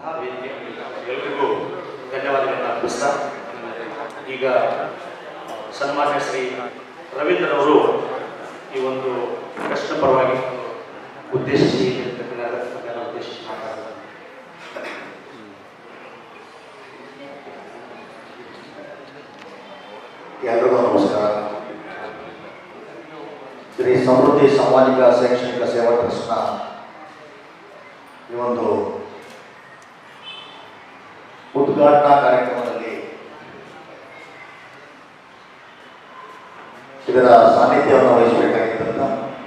ವೇದಿಕೆ ಎಲ್ರಿಗೂ ಧನ್ಯವಾದಗಳನ್ನು ಅರ್ಪಿಸ್ತಾ ಈಗ ಸನ್ಮಾನ್ಯ ಶ್ರೀ ರವೀಂದ್ರರವರು ಈ ಒಂದು ಪ್ರಶ್ನೆ ಪರವಾಗಿ ಉದ್ದೇಶಿಸಿ ಉದ್ದೇಶಿಸಿ ಮಾತಾಡೋದು ಎಲ್ರಿಗೂ ನಮಸ್ಕಾರ ಶ್ರೀ ಸಮೃದ್ಧಿ ಸಾಮಾಜಿಕ ಶೈಕ್ಷಣಿಕ ಸೇವಾ ಟ್ರಸ್ಟ್ನ ಈ ಒಂದು ಉದ್ಘಾಟನಾ ಕಾರ್ಯಕ್ರಮದಲ್ಲಿ ಇದರ ಸಾನ್ನಿಧ್ಯವನ್ನು ವಹಿಸಬೇಕಾಗಿದ್ದಂಥ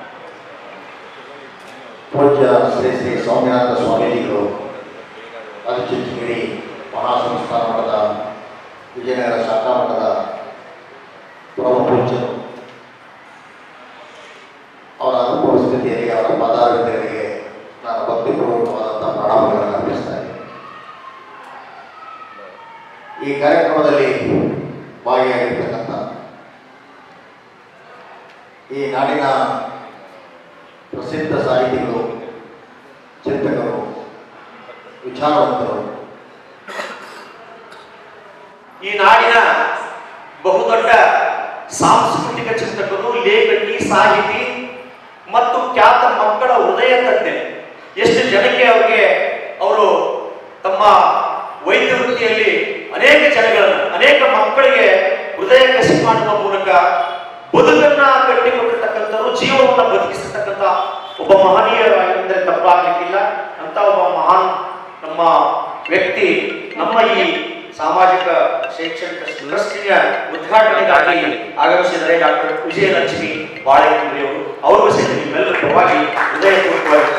ಪೂಜ್ಯ ಶ್ರೀ ಶ್ರೀ ಸೌಮ್ಯನಾಥ ಸ್ವಾಮೀಜಿಗಳು ಆದಿಚುಂಚನಗಿರಿ ಮಹಾಸಂಸ್ಥಾನ ಮಠದ ವಿಜಯನಗರ ಶಾಖಾ ಮಠದ ಪರಮ ಪೂಜ್ಯರು ಅವರ ಅನುಭವ ಸ್ಥಿತಿಯಲ್ಲಿ ಅವರ ಪದಾಧಿಕಾರಿಗೆ ನಾನು ಭಕ್ತಿಪೂರ್ವಕವಾದಂಥ ಪ್ರಣಾಮಗಳನ್ನು ಅರ್ಪಿಸ್ತಾ ಇದ್ದೀನಿ ಈ ಕಾರ್ಯಕ್ರಮದಲ್ಲಿ ಭಾಗಿಯಾಗಿರ್ತಕ್ಕಂಥ ಈ ನಾಡಿನ ಪ್ರಸಿದ್ಧ ಸಾಹಿತಿಗಳು ಚಿಂತಕರು ವಿಚಾರವಂತರು ಈ ನಾಡಿನ ಬಹುದೊಡ್ಡ ಸಾಂಸ್ಕೃತಿಕ ಚಿಂತಕರು ಲೇಖಕಿ ಸಾಹಿತಿ ಮತ್ತು ಖ್ಯಾತ ಮಕ್ಕಳ ಹೃದಯ ತಜ್ಞೆ ಎಷ್ಟು ಜನಕ್ಕೆ ಅವರಿಗೆ ಅವರು ತಮ್ಮ ವೈದ್ಯ ವೃತ್ತಿಯಲ್ಲಿ ಅನೇಕ ಜನಗಳನ್ನು ಅನೇಕ ಮಕ್ಕಳಿಗೆ ಹೃದಯ ಕಸಿ ಮಾಡುವ ಮೂಲಕ ಬದುಕನ್ನ ಕಟ್ಟಿಕೊಟ್ಟಿರ್ತಕ್ಕಂಥವ್ರು ಜೀವನವನ್ನು ಬದುಕಿಸಿರ್ತಕ್ಕಂಥ ಒಬ್ಬ ಮಹನೀಯರಾಗಿದ್ದರೆ ತಪ್ಪಾಗಲಿಕ್ಕಿಲ್ಲ ಅಂತ ಒಬ್ಬ ಮಹಾನ್ ನಮ್ಮ ವ್ಯಕ್ತಿ ನಮ್ಮ ಈ ಸಾಮಾಜಿಕ ಶೈಕ್ಷಣಿಕ ಟ್ರಸ್ಟಿನ ಉದ್ಘಾಟನೆಗಾಗಿ ಆಗಮಿಸಿದರೆ ಡಾಕ್ಟರ್ ವಿಜಯಲಕ್ಷ್ಮಿ ಬಾಳೆಕಂದ್ರಿ ಅವರು ಅವರು ಸಹಿತ ನಿಮ್ಮೆಲ್ಲರ ಪರವಾಗಿ ಹೃದಯಪೂರ್ವಕವಾಗಿ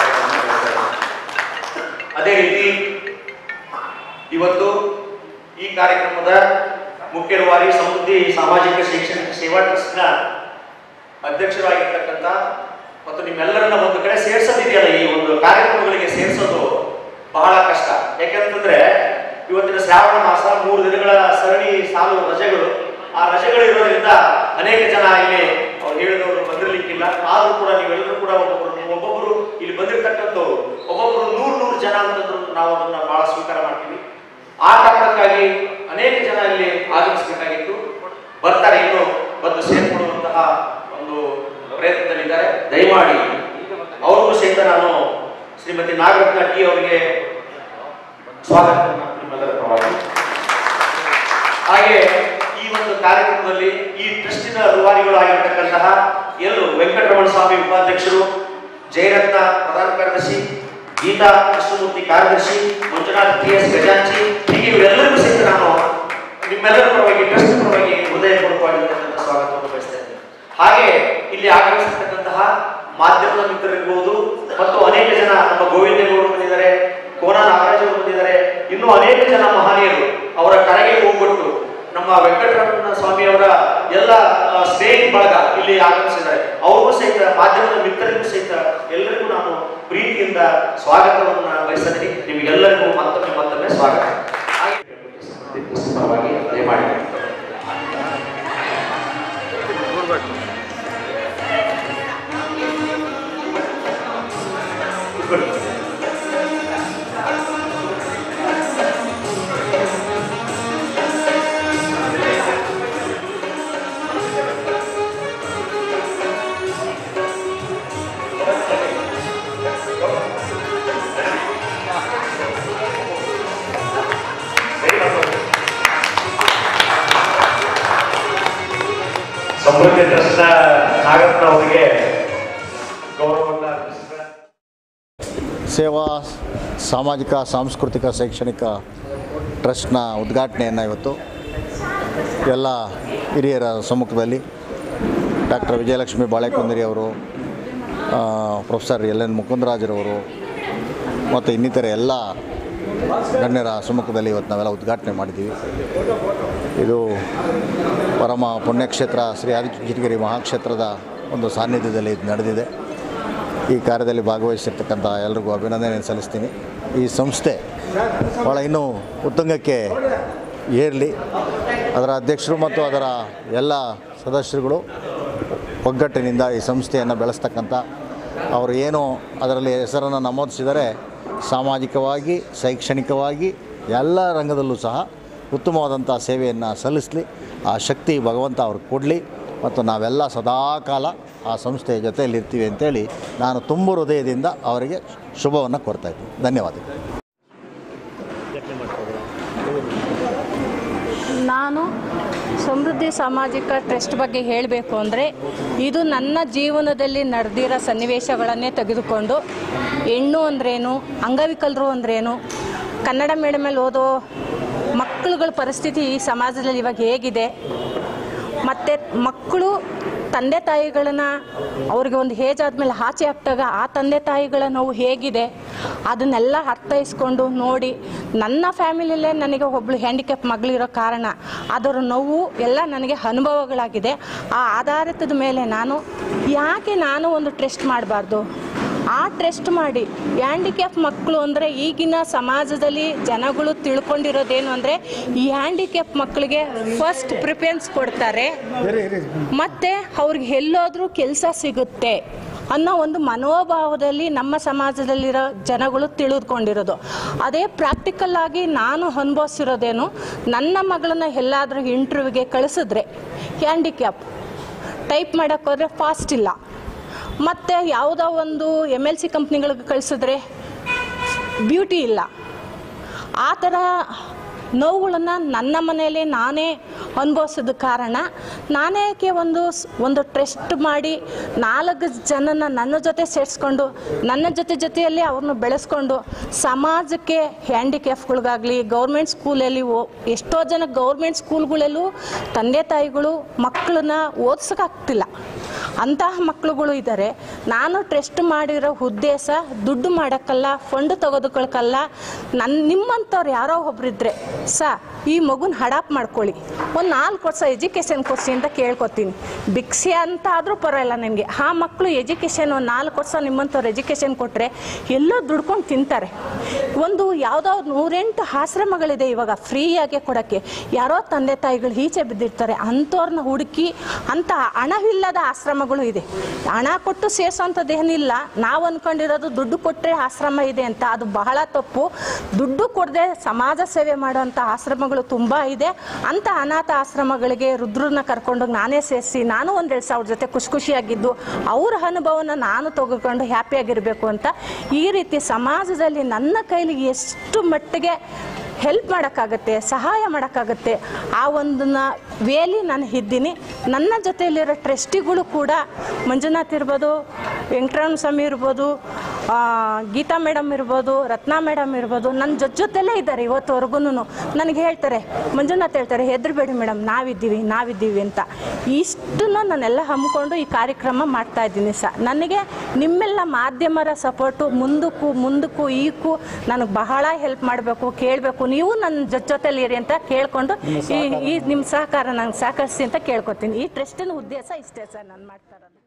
ಅದೇ ರೀತಿ ಇವತ್ತು ಈ ಕಾರ್ಯಕ್ರಮದ ಮುಖ್ಯ ರೂವಾರಿ ಸಮೃದ್ಧಿ ಸಾಮಾಜಿಕ ಶೈಕ್ಷಣಿಕ ಸೇವಾ ಟ್ರಸ್ಟ್ನ ಅಧ್ಯಕ್ಷರಾಗಿರ್ತಕ್ಕಂಥ ಮತ್ತು ನಿಮ್ಮೆಲ್ಲರನ್ನ ಒಂದು ಕಡೆ ಸೇರ್ಸೋದಿದೆಯಲ್ಲ ಈ ಒಂದು ಕಾರ್ಯಕ್ರಮಗಳಿಗೆ ಸೇರಿಸೋದು ಬಹಳ ಕಷ್ಟ ಯಾಕೆಂತಂದ್ರೆ ಇವತ್ತಿನ ಶ್ರಾವಣ ಮಾಸ ಮೂರು ದಿನಗಳ ಸರಣಿ ಸಾಲು ರಜೆಗಳು ಆ ರಜೆಗಳು ಇರೋದ್ರಿಂದ ಅನೇಕ ಜನ ಇಲ್ಲಿ ಅವ್ರು ಹೇಳಿದವರು ಬಂದಿರ್ಲಿಕ್ಕಿಲ್ಲ ಆದ್ರೂ ಕೂಡ ನೀವೆಲ್ಲರೂ ಕೂಡ ಒಬ್ಬೊಬ್ಬರು ಒಬ್ಬೊಬ್ಬರು ಇಲ್ಲಿ ಬಂದಿರತಕ್ಕಂಥವ್ರು ಒಬ್ಬೊಬ್ಬರು ನೂರು ನೂರು ಜನ ಅಂತಂದ್ರು ನಾವು ಅದನ್ನ ಬಹಳ ಸ್ವೀಕಾರ ಮಾಡ್ತೀವಿ ಆ ಕಾರಣಕ್ಕಾಗಿ ಅನೇಕ ಜನ ಇಲ್ಲಿ ಆಗಮಿಸಬೇಕಾಗಿತ್ತು ಬರ್ತಾರೆ ಇನ್ನು ಬಂದು ಸೇರ್ಕೊಳ್ಳುವಂತಹ ಒಂದು ಪ್ರಯತ್ನದಲ್ಲಿದ್ದಾರೆ ದಯಮಾಡಿ ಅವ್ರಿಗೂ ಸಹಿತ ನಾನು ಶ್ರೀಮತಿ ನಾಗರತ್ನ ಟಿ ಅವರಿಗೆ ಸ್ವಾಗತವನ್ನು ನಿಮ್ಮೆಲ್ಲರ ಪರವಾಗಿ ಹಾಗೆ ಈ ಒಂದು ಕಾರ್ಯಕ್ರಮದಲ್ಲಿ ಈ ಟ್ರಸ್ಟಿನ ರೂವಾರಿಗಳಾಗಿರ್ತಕ್ಕಂತಹ ಎಲ್ಲರೂ ವೆಂಕಟರಮಣ ಸ್ವಾಮಿ ಉಪಾಧ್ಯಕ್ಷರು ಜಯರತ್ನ ಪ್ರಧಾನ ಕಾರ್ಯದರ್ಶಿ ಗೀತಾ ಕೃಷ್ಣಮೂರ್ತಿ ಕಾರ್ಯದರ್ಶಿ ಮಂಜುನಾಥ್ ಟಿ ಎಸ್ ಗಜಾಂಚಿ ಹೀಗೆ ಇವರೆಲ್ಲರಿಗೂ ಸಹಿತ ನಾನು ನಿಮ್ಮೆಲ್ಲರ ಪರವಾಗಿ ಟ್ರಸ್ಟ್ ಪರವಾಗಿ ಹೃದಯಪೂರ್ವಕವಾಗಿರ್ತಕ್ಕಂಥ ಸ್ವಾಗತವನ್ನು ಬಯಸ್ತಾ ಇದ್ದೇನೆ ಹಾಗೆ ಇಲ್ಲಿ ಆಗಮಿಸಿರ್ತಕ್ಕಂತಹ ಮಾಧ್ಯಮದ ಮಿತ್ರರಿರ್ಬೋದು ಮತ್ತು ಅನೇಕ ಜನ ನಮ್ಮ ಗೋವಿಂದೇಗೌಡರು ಬಂದಿದ್ದಾರೆ ಕೋನ ನಾಗರಾಜ್ ಅವರು ಬಂದಿದ್ದಾರೆ ಇನ್ನೂ ಅನೇಕ ಜನ ಮಹನೀಯರು ಅವರ ಕರೆಗೆ ಹೋಗ್ಬಿಟ್ಟು ನಮ್ಮ ವೆಂಕಟರಮಣ ಸ್ವಾಮಿ ಅವರ ಎಲ್ಲ ಆ, ಸ್ನೇಹಿತ ಬಳಗ ಇಲ್ಲಿ ಆಗಮಿಸಿದ್ದಾರೆ ಅವ್ರಿಗೂ ಸಹಿತ ಮಾಧ್ಯಮದ ಮಿತ್ರರಿಗೂ ಸಹಿತ ಎಲ್ಲರಿಗೂ ನಾನು ಪ್ರೀತಿಯಿಂದ ಸ್ವಾಗತವನ್ನು ಬಯಸಿದ್ದೀನಿ ನಿಮಗೆಲ್ಲರಿಗೂ ಮತ್ತೊಮ್ಮೆ ಮತ್ತೊಮ್ಮೆ ಸ್ವಾಗತ ಹಾಗೆ ಪರವಾಗಿ ದಯಮಾಡಿ ಸಮೃದ್ಧಿ ಟ್ರಸ್ಟ್ನ ನಾಗರತ್ನ ಅವರಿಗೆ ಗೌರವವನ್ನು ಅರ್ಪಿಸಿದ್ದಾರೆ ಸೇವಾ ಸಾಮಾಜಿಕ ಸಾಂಸ್ಕೃತಿಕ ಶೈಕ್ಷಣಿಕ ಟ್ರಸ್ಟ್ನ ಉದ್ಘಾಟನೆಯನ್ನು ಇವತ್ತು ಎಲ್ಲ ಹಿರಿಯರ ಸಮ್ಮುಖದಲ್ಲಿ ಡಾಕ್ಟರ್ ವಿಜಯಲಕ್ಷ್ಮಿ ಬಾಳೆಕುಂದರಿ ಅವರು ಆ, ಪ್ರೊಫೆಸರ್ ಎಲ್ ಎನ್ ಮುಕುಂದರಾಜರವರು ಮತ್ತು ಇನ್ನಿತರ ಎಲ್ಲ ಗಣ್ಯರ ಸಮ್ಮುಖದಲ್ಲಿ ಇವತ್ತು ನಾವೆಲ್ಲ ಉದ್ಘಾಟನೆ ಮಾಡಿದ್ದೀವಿ ಇದು ಪರಮ ಪುಣ್ಯಕ್ಷೇತ್ರ ಶ್ರೀ ಆದಿಚುಂಚನಗಿರಿ ಮಹಾಕ್ಷೇತ್ರದ ಒಂದು ಸಾನ್ನಿಧ್ಯದಲ್ಲಿ ಇದು ನಡೆದಿದೆ ಈ ಕಾರ್ಯದಲ್ಲಿ ಭಾಗವಹಿಸಿರ್ತಕ್ಕಂಥ ಎಲ್ರಿಗೂ ಅಭಿನಂದನೆ ಸಲ್ಲಿಸ್ತೀನಿ ಈ ಸಂಸ್ಥೆ ಭಾಳ ಇನ್ನೂ ಉತ್ತುಂಗಕ್ಕೆ ಏರಲಿ ಅದರ ಅಧ್ಯಕ್ಷರು ಮತ್ತು ಅದರ ಎಲ್ಲ ಸದಸ್ಯರುಗಳು ಒಗ್ಗಟ್ಟಿನಿಂದ ಈ ಸಂಸ್ಥೆಯನ್ನು ಬೆಳೆಸ್ತಕ್ಕಂಥ ಅವರು ಏನು ಅದರಲ್ಲಿ ಹೆಸರನ್ನು ನಮೂದಿಸಿದರೆ ಸಾಮಾಜಿಕವಾಗಿ ಶೈಕ್ಷಣಿಕವಾಗಿ ಎಲ್ಲ ರಂಗದಲ್ಲೂ ಸಹ ಉತ್ತಮವಾದಂಥ ಸೇವೆಯನ್ನು ಸಲ್ಲಿಸಲಿ ಆ ಶಕ್ತಿ ಭಗವಂತ ಅವ್ರಿಗೆ ಕೊಡಲಿ ಮತ್ತು ನಾವೆಲ್ಲ ಸದಾಕಾಲ ಆ ಸಂಸ್ಥೆಯ ಜೊತೆಯಲ್ಲಿರ್ತೀವಿ ಅಂತೇಳಿ ನಾನು ತುಂಬ ಹೃದಯದಿಂದ ಅವರಿಗೆ ಶುಭವನ್ನು ಕೋರ್ತಾಯಿದ್ದೀನಿ ಧನ್ಯವಾದಗಳು ನಾನು ಸಮೃದ್ಧಿ ಸಾಮಾಜಿಕ ಟ್ರಸ್ಟ್ ಬಗ್ಗೆ ಹೇಳಬೇಕು ಅಂದರೆ ಇದು ನನ್ನ ಜೀವನದಲ್ಲಿ ನಡೆದಿರೋ ಸನ್ನಿವೇಶಗಳನ್ನೇ ತೆಗೆದುಕೊಂಡು ಹೆಣ್ಣು ಅಂದ್ರೇನು ಅಂಗವಿಕಲರು ಅಂದ್ರೇನು ಕನ್ನಡ ಮೀಡಿಯಮಲ್ಲಿ ಓದೋ ಮಕ್ಕಳುಗಳ ಪರಿಸ್ಥಿತಿ ಈ ಸಮಾಜದಲ್ಲಿ ಇವಾಗ ಹೇಗಿದೆ ಮತ್ತು ಮಕ್ಕಳು ತಂದೆ ತಾಯಿಗಳನ್ನ ಅವ್ರಿಗೆ ಒಂದು ಏಜ್ ಆದಮೇಲೆ ಆಚೆ ಹಾಕ್ದಾಗ ಆ ತಂದೆ ತಾಯಿಗಳ ನೋವು ಹೇಗಿದೆ ಅದನ್ನೆಲ್ಲ ಅರ್ಥೈಸ್ಕೊಂಡು ನೋಡಿ ನನ್ನ ಫ್ಯಾಮಿಲಿಯಲ್ಲೇ ನನಗೆ ಒಬ್ಳು ಹ್ಯಾಂಡಿಕ್ಯಾಪ್ ಮಗಳಿರೋ ಕಾರಣ ಅದರ ನೋವು ಎಲ್ಲ ನನಗೆ ಅನುಭವಗಳಾಗಿದೆ ಆ ಆಧಾರಿತದ ಮೇಲೆ ನಾನು ಯಾಕೆ ನಾನು ಒಂದು ಟ್ರೆಸ್ಟ್ ಮಾಡಬಾರ್ದು ಆ ಟ್ರೆಸ್ಟ್ ಮಾಡಿ ಹ್ಯಾಂಡಿಕ್ಯಾಪ್ ಮಕ್ಕಳು ಅಂದರೆ ಈಗಿನ ಸಮಾಜದಲ್ಲಿ ಜನಗಳು ತಿಳ್ಕೊಂಡಿರೋದೇನು ಅಂದರೆ ಈ ಹ್ಯಾಂಡಿಕ್ಯಾಪ್ ಮಕ್ಕಳಿಗೆ ಫಸ್ಟ್ ಪ್ರಿಫರೆನ್ಸ್ ಕೊಡ್ತಾರೆ ಮತ್ತು ಅವ್ರಿಗೆ ಎಲ್ಲೋದ್ರೂ ಕೆಲಸ ಸಿಗುತ್ತೆ ಅನ್ನೋ ಒಂದು ಮನೋಭಾವದಲ್ಲಿ ನಮ್ಮ ಸಮಾಜದಲ್ಲಿರೋ ಜನಗಳು ತಿಳಿದುಕೊಂಡಿರೋದು ಅದೇ ಪ್ರಾಕ್ಟಿಕಲ್ ಆಗಿ ನಾನು ಅನುಭವಿಸಿರೋದೇನು ನನ್ನ ಮಗಳನ್ನ ಎಲ್ಲಾದರೂ ಇಂಟರ್ವ್ಯೂಗೆ ಕಳಿಸಿದ್ರೆ ಹ್ಯಾಂಡಿಕ್ಯಾಪ್ ಟೈಪ್ ಮಾಡೋಕ್ಕೆ ಹೋದರೆ ಫಾಸ್ಟ್ ಇಲ್ಲ ಮತ್ತು ಯಾವುದೋ ಒಂದು ಎಮ್ ಎಲ್ ಸಿ ಕಂಪ್ನಿಗಳಿಗೆ ಕಳಿಸಿದ್ರೆ ಬ್ಯೂಟಿ ಇಲ್ಲ ಆ ಥರ ನೋವುಗಳನ್ನು ನನ್ನ ಮನೆಯಲ್ಲಿ ನಾನೇ ಅನುಭವಿಸಿದ ಕಾರಣ ನಾನೇಕೆ ಒಂದು ಸ್- ಒಂದು ಟ್ರಸ್ಟ್ ಮಾಡಿ ನಾಲ್ಕು ಜನನ ನನ್ನ ಜೊತೆ ಸೇರಿಸ್ಕೊಂಡು ನನ್ನ ಜೊತೆ ಜೊತೆಯಲ್ಲಿ ಅವ್ರನ್ನ ಬೆಳೆಸ್ಕೊಂಡು ಸಮಾಜಕ್ಕೆ ಹ್ಯಾಂಡಿಕ್ಯಾಪ್ಗಳಿಗಾಗಲಿ ಗೌರ್ಮೆಂಟ್ ಸ್ಕೂಲಲ್ಲಿ ಓ ಎಷ್ಟೋ ಜನ ಗೌರ್ಮೆಂಟ್ ಸ್ಕೂಲ್ಗಳಲ್ಲೂ ತಂದೆ ತಾಯಿಗಳು ಮಕ್ಕಳನ್ನ ಓದ್ಸೋಕ್ಕಾಗ್ತಿಲ್ಲ ಅಂತಹ ಮಕ್ಕಳುಗಳು ಇದ್ದಾರೆ ನಾನು ಟ್ರಸ್ಟ್ ಮಾಡಿರೋ ಉದ್ದೇಶ ದುಡ್ಡು ಮಾಡೋಕ್ಕಲ್ಲ ಫಂಡ್ ತೆಗೆದುಕೊಳಕ್ಕಲ್ಲ ನನ್ನ ನಿಮ್ಮಂಥವ್ರು ಯಾರೋ ಒಬ್ರಿದ್ರೆ ಸ ಈ ಮಗುನ ಹಡಾಪ್ ಮಾಡ್ಕೊಳ್ಳಿ ಒಂದು ನಾಲ್ಕು ವರ್ಷ ಎಜುಕೇಷನ್ ಕೊಡಿಸಿ ಅಂತ ಕೇಳ್ಕೊತೀನಿ ಭಿಕ್ಷೆ ಅಂತ ಆದರೂ ಪರವಾಗಿಲ್ಲ ನನಗೆ ಆ ಮಕ್ಕಳು ಎಜುಕೇಷನ್ ಒಂದು ನಾಲ್ಕು ವರ್ಷ ನಿಮ್ಮಂಥವ್ರು ಎಜುಕೇಷನ್ ಕೊಟ್ಟರೆ ಎಲ್ಲೋ ದುಡ್ಕೊಂಡು ತಿಂತಾರೆ ಒಂದು ಯಾವುದೋ ನೂರೆಂಟು ಆಶ್ರಮಗಳಿದೆ ಇವಾಗ ಫ್ರೀಯಾಗೆ ಕೊಡೋಕ್ಕೆ ಯಾರೋ ತಂದೆ ತಾಯಿಗಳು ಈಚೆ ಬಿದ್ದಿರ್ತಾರೆ ಅಂಥವ್ರನ್ನ ಹುಡುಕಿ ಅಂಥ ಹಣವಿಲ್ಲದ ಆಶ್ರಮಗಳು ಇದೆ ಹಣ ಕೊಟ್ಟು ಸೇರಿಸೋಂಥದ್ದು ಏನಿಲ್ಲ ನಾವು ಅಂದ್ಕೊಂಡಿರೋದು ದುಡ್ಡು ಕೊಟ್ಟರೆ ಆಶ್ರಮ ಇದೆ ಅಂತ ಅದು ಬಹಳ ತಪ್ಪು ದುಡ್ಡು ಕೊಡದೆ ಸಮಾಜ ಸೇವೆ ಮಾಡುವಂಥ ಆಶ್ರಮಗಳು ತುಂಬ ಇದೆ ಅಂಥ ಅನಾಥ ಆಶ್ರಮಗಳಿಗೆ ರುದ್ರನ್ನ ಕರ್ಕೊಂಡೋಗಿ ನಾನೇ ಸೇರಿಸಿ ನಾನು ಒಂದೆರಡು ಸಾವಿರ ಜೊತೆ ಖುಷಿ ಖುಷಿಯಾಗಿದ್ದು ಅವ್ರ ಅನುಭವನ ನಾನು ತೆಗೆದುಕೊಂಡು ಹ್ಯಾಪಿಯಾಗಿರಬೇಕು ಅಂತ ಈ ರೀತಿ ಸಮಾಜದಲ್ಲಿ ನನ್ನ ಕೈಲಿ ಎಷ್ಟು ಮಟ್ಟಿಗೆ ಹೆಲ್ಪ್ ಮಾಡೋಕ್ಕಾಗತ್ತೆ ಸಹಾಯ ಮಾಡೋಕ್ಕಾಗತ್ತೆ ಆ ಒಂದನ್ನ ವೇಲಿ ನಾನು ಇದ್ದೀನಿ ನನ್ನ ಜೊತೆಯಲ್ಲಿರೋ ಟ್ರಸ್ಟಿಗಳು ಕೂಡ ಮಂಜುನಾಥ್ ಇರ್ಬೋದು ವೆಂಕಟರಮಣ ಸ್ವಾಮಿ ಇರ್ಬೋದು ಆ, ಗೀತಾ ಮೇಡಮ್ ಇರ್ಬೋದು ರತ್ನಾ ಮೇಡಮ್ ಇರ್ಬೋದು ನನ್ನ ಜೊತೆ ಜೊತೆಲೇ ಇದ್ದಾರೆ ಇವತ್ತುವರೆಗೂ ನನಗೆ ಹೇಳ್ತಾರೆ ಮಂಜುನಾಥ್ ಹೇಳ್ತಾರೆ ಹೆದರಬೇಡಿ ಮೇಡಮ್ ನಾವಿದ್ದೀವಿ ನಾವಿದ್ದೀವಿ ಅಂತ ಇಷ್ಟನ್ನು ನಾನೆಲ್ಲ ಹಮ್ಮಿಕೊಂಡು ಈ ಕಾರ್ಯಕ್ರಮ ಮಾಡ್ತಾ ಇದ್ದೀನಿ ಸರ್ ನನಗೆ ನಿಮ್ಮೆಲ್ಲ ಮಾಧ್ಯಮರ ಸಪೋರ್ಟು ಮುಂದಕ್ಕೂ ಮುಂದಕ್ಕೂ ಈಗೂ ನನಗೆ ಬಹಳ ಹೆಲ್ಪ್ ಮಾಡಬೇಕು ಕೇಳಬೇಕು ನೀವು ನನ್ನ ಜೊತೆ ಜೊತೆಲಿ ಇರಿ ಅಂತ ಕೇಳ್ಕೊಂಡು ಈ ಈ ನಿಮ್ಮ ಸಹಕಾರ ನಂಗೆ ಸಹಕರಿಸಿ ಅಂತ ಕೇಳ್ಕೊತೀನಿ ಈ ಟ್ರಸ್ಟಿನ ಉದ್ದೇಶ ಇಷ್ಟೇ ಸರ್ ನಾನು ಮಾಡ್ತಾ ಇರೋದು